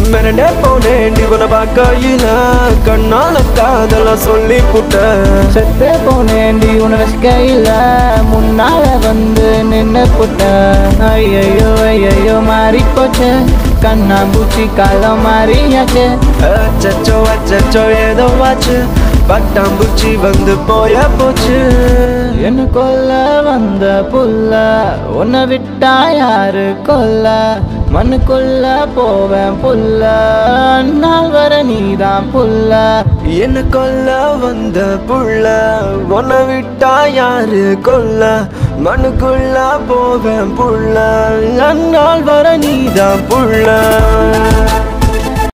மிரண்டே போனேன் இவனை பார்க்கையில கண்ணால காதல சொல்லி புட்ட செத்தே போனேன்டி உன கையில முன்னால வந்து நின்னு புட்ட ஐயையோ ஐயையோ மாறி போச்சு கண்ணாம்பூச்சி காலம் மாறியாச்சு அச்சச்சோ அச்சச்சோ ஏதோ ஆச்சு பட்டாம்பூச்சி வந்து போய போச்சு என்ன கொல்ல வந்த புல்ல உன்னை விட்டா யாரு கொல்ல மண்ணுக்குள்ள போவேன் புல்ல நாள் வர நீதான் புல்ல என்ன கொல்ல வந்த புள்ள உன்னை விட்டா யாரு கொல்ல மனுக்குள்ள போவேன் புள்ள அந்நாள் வர நீதான் புள்ள